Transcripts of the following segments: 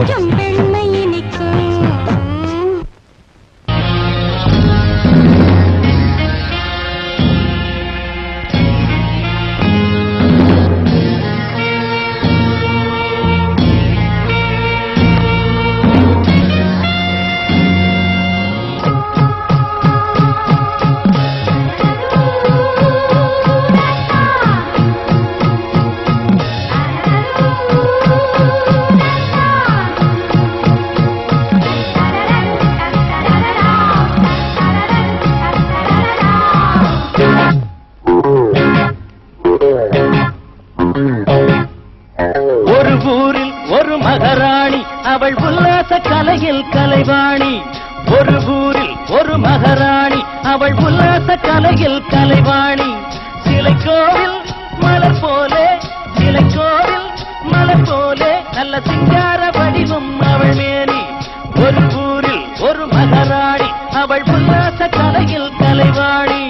கொஞ்சம் பெண்மை இனிக்கும் ஒரு ஊரில் ஒரு மகாராணி அவள் உல்லாச கலையில் கலைவாணி ஒரு ஊரில் ஒரு மகாராணி அவள் உல்லாச கலையில் கலைவாணி சிலை கோவில் மலர் போலே சிலை கோவில் மலர் போலே நல்ல சிங்கார வடிவம் அவள் மேனி ஒரு ஊரில் ஒரு மகாராணி அவள் உல்லாச கலையில் கலைவாணி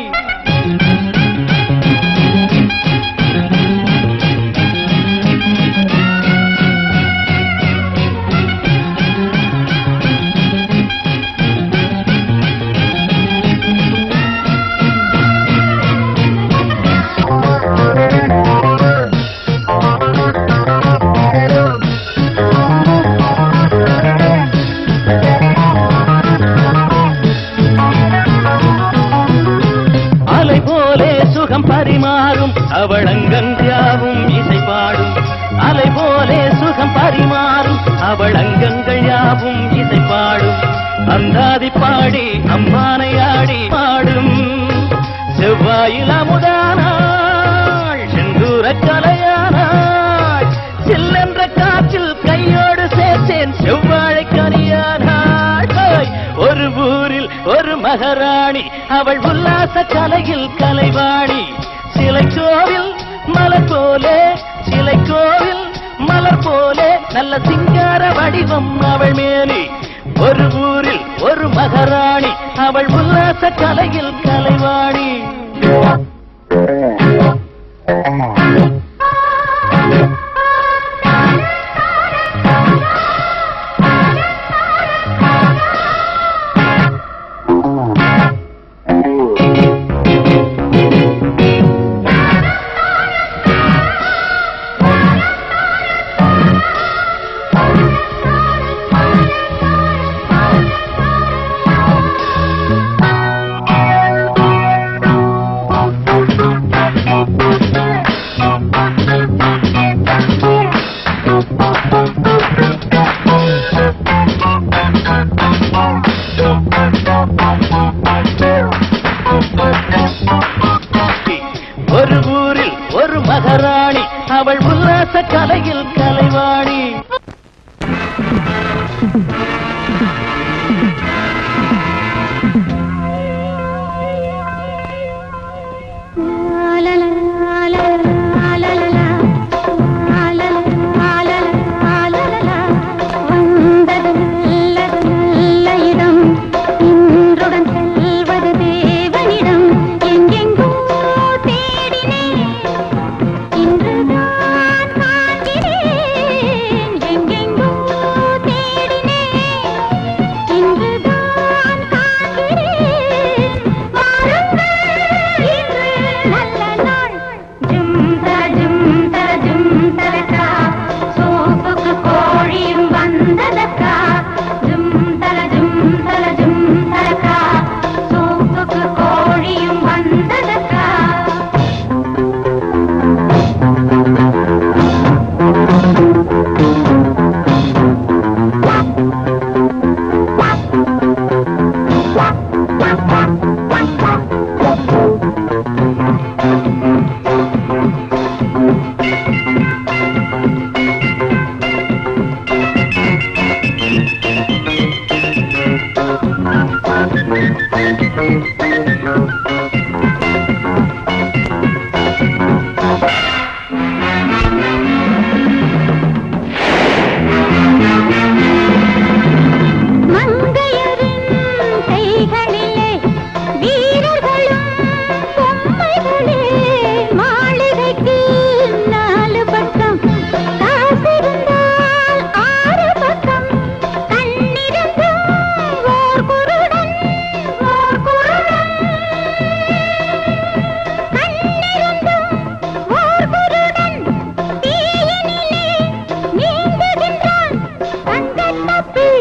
அலை போலே சுகம் பரிமாறும் அவளங்கன் யாவும் இசை பாடும் அலை போலே சுகம் பரிமாறும் அவளங்கங்கள் யாவும் இசை பாடும் அந்தாதி பாடி அம்மானை ஆடி பாடும் செவ்வாயில் அமுதானாள் செந்தூர கலையானாள் சில்லென்ற காற்றில் கையோடு சேர்த்தேன் செவ்வாழை கனியானாள் ஹோய்! ஒரு ஊரில் ஒரு மகாராணி அவள் உல்லாச கலையில் கலைவாணி சிலை கோவில் மலர் போலே சிலை கோவில் மலர் போலே நல்ல சிங்கார வடிவம் அவள் மேனி ஒரு ஊரில் ஒரு மகாராணி அவள் உல்லாச கலையில் கலைவாணி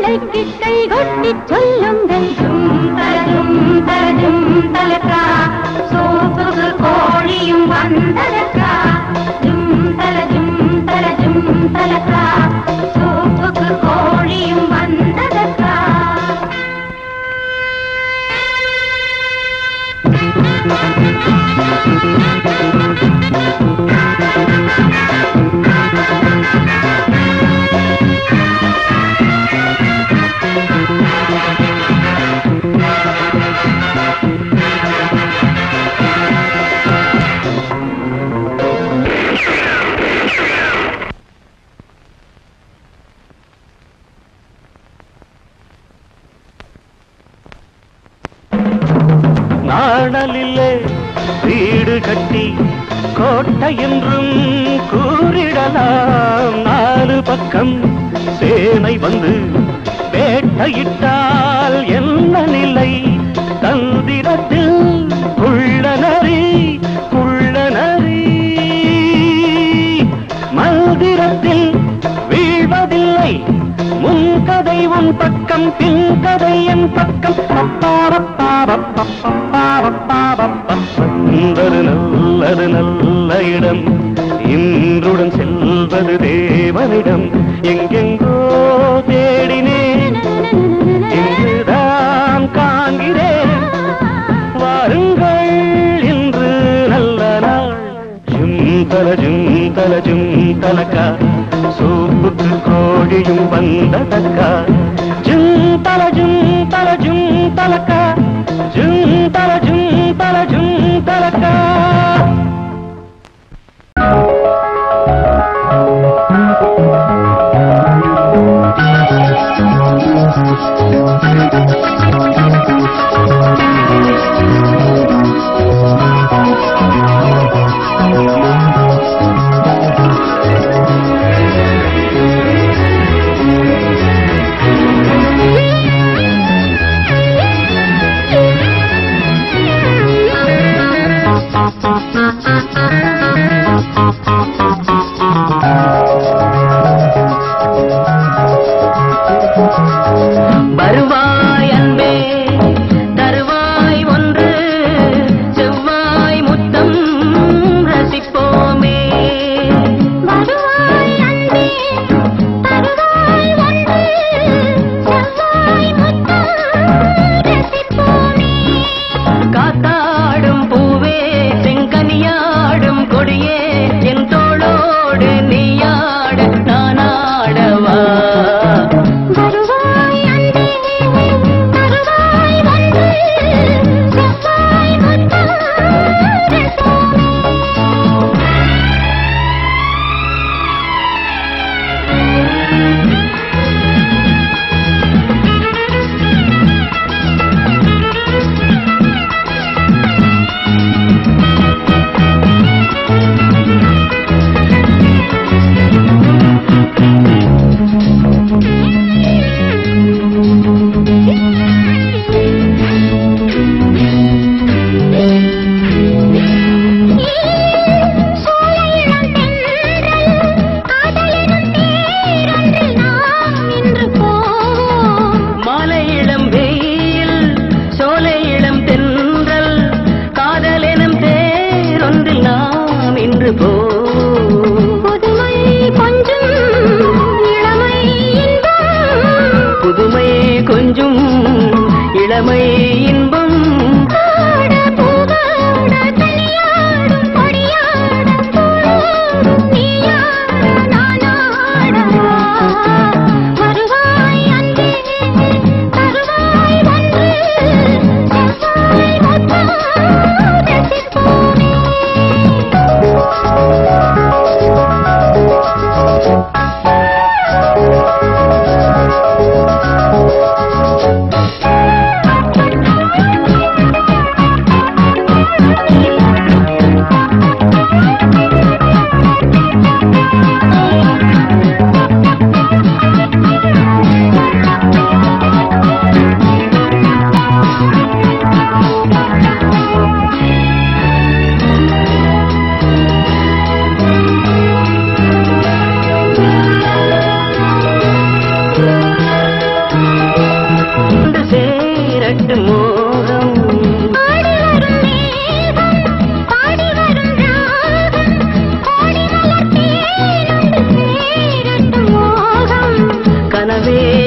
தலைக்கு கை கொட்டி சொல்லுங்கள் ஜும் தரஜும் தரஜும் தலக்கா சோப்புக்கு கோழியும் வந்ததக்கா ஜும் தரஜும் தரஜும் தலக்கா சோப்புக்கு கோழியும் வந்ததக்கா நாடலிலே வீடு கட்டி கோட்டை என்றும் கூறிடலாம் நாலு பக்கம் சேனை வந்து வேட்டையிட்டால் என்ன நிலை தந்திரத்தில் உள்ள நரி உள்ள நரி மந்திரத்தில் வீழ்வதில்லை முன்கதை உன் பக்கம் பின்கதை என் பக்கம் சுந்தரு நல்லது நல்ல இடம் இன்றுடன் செல்வது தேவனிடம் எங்கெங்கோ தேடினேன் இங்குதான் காண்கிறேன் வாருங்கள் இன்று நல்ல நாள் ஜுந்தல ஜுந்தல ஜுந்தலக்கா சூப்புக்கு கோழியும் வந்ததக்கா ஜுந்தல ஜுந்தல ஜுந்தலக்கா ஜுந்தல ஜுந்தல ஜுந்தலக்கா வருவாய் அன்பே தருவாய் ஒன்று செவ்வாய் முத்தம் ரசிப்போமே வருவாய் அன்பே தருவாய் ஒன்று செவ்வாய் முத்தம் ரசிப்போமே காத்தாடும் பூவே செங்கனியாடும் கொடியே என் தோளோடு நீயாட நானாடவா வருவாய் அன்பே தருவாய் ஒன்று செவ்வாய் முத்தம் ரசிப்போமே சோலையிடம் தென்றல் காதலினும் தேரொன்று நாம் இன்று போவோம் மாலை இளம் வெயில் சோலை இளம் தென்றல் காதலெனும் தேரொன்றில் நாம் இன்று போ புதுமை கொஞ்சம் இளமை இன்பம் புதுமை கொஞ்சும் இளமை இன்பம் ஆட பூவாட தனியாடும் கொடியாட பூவோடும் நீயாட நானாடவா வருவாய் அன்பே தருவாய் ஒன்று செவ்வாய் முத்தம் ரசிப்போமே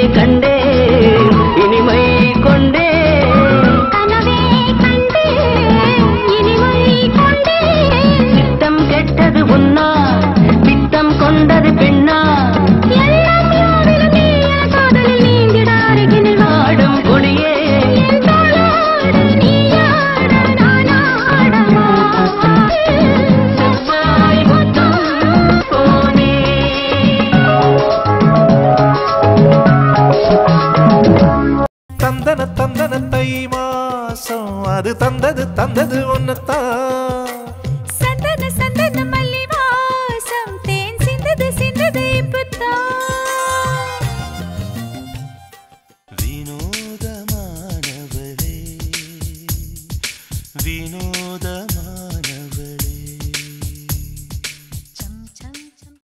கண்டே இனிமை கொண்டே கனவே கண்டே இனிமை கொண்டே சித்தம் கெட்டது உன்னா பித்தம் கொண்டது பெண்ணா எல்லாம் யாவிலும் நீ என காதலில் நீந்திட அருகினில் வா. ஆடும் கொடியே என் தோளோடு நீயாட நான் ஆடவா? செவ்வாய் முத்தம் போனே தந்தன தந்தன தை மாசம் அது தந்தது தந்தது